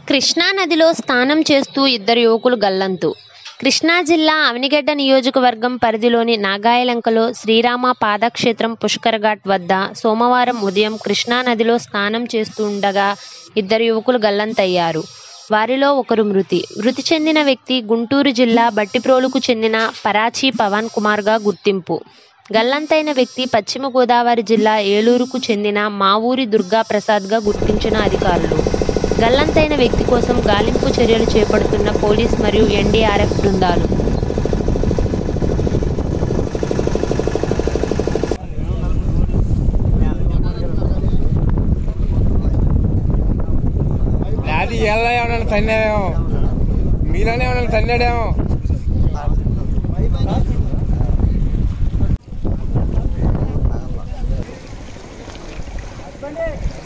కృష్ణా నదిలో స్నానం చేస్తూ ఇద్దరు యువకులు గల్లంతు కృష్ణా జిల్లా అవనిగడ్డ నియోజకవర్గం పరిధిలోని నాగాయలంకలో శ్రీరామ పాదక్షేత్రం పుష్కరఘాట్ వద్ద సోమవారం ఉదయం కృష్ణా నదిలో స్నానం చేస్తుండగా ఇద్దరు యువకులు గల్లంతయ్యారు వారిలో ఒకరు మృతి మృతి చెందిన వ్యక్తి గుంటూరు జిల్లా బట్టిప్రోలుకు చెందిన పరాచి పవన్ కుమార్గా గుర్తింపు గల్లంతైన వ్యక్తి పశ్చిమ గోదావరి జిల్లా ఏలూరుకు చెందిన మావూరి దుర్గా ప్రసాద్గా గుర్తించిన అధికారులు గల్లంతైన వ్యక్తి కోసం గాలింపు చర్యలు చేపడుతున్న పోలీస్ మరియు ఎన్డీఆర్ఎఫ్ బృందాలు అది ఎలా ఏమన్నా తన్నాడేమో మీలోనే ఏమన్నా తన్నాడేమో చెప్పండి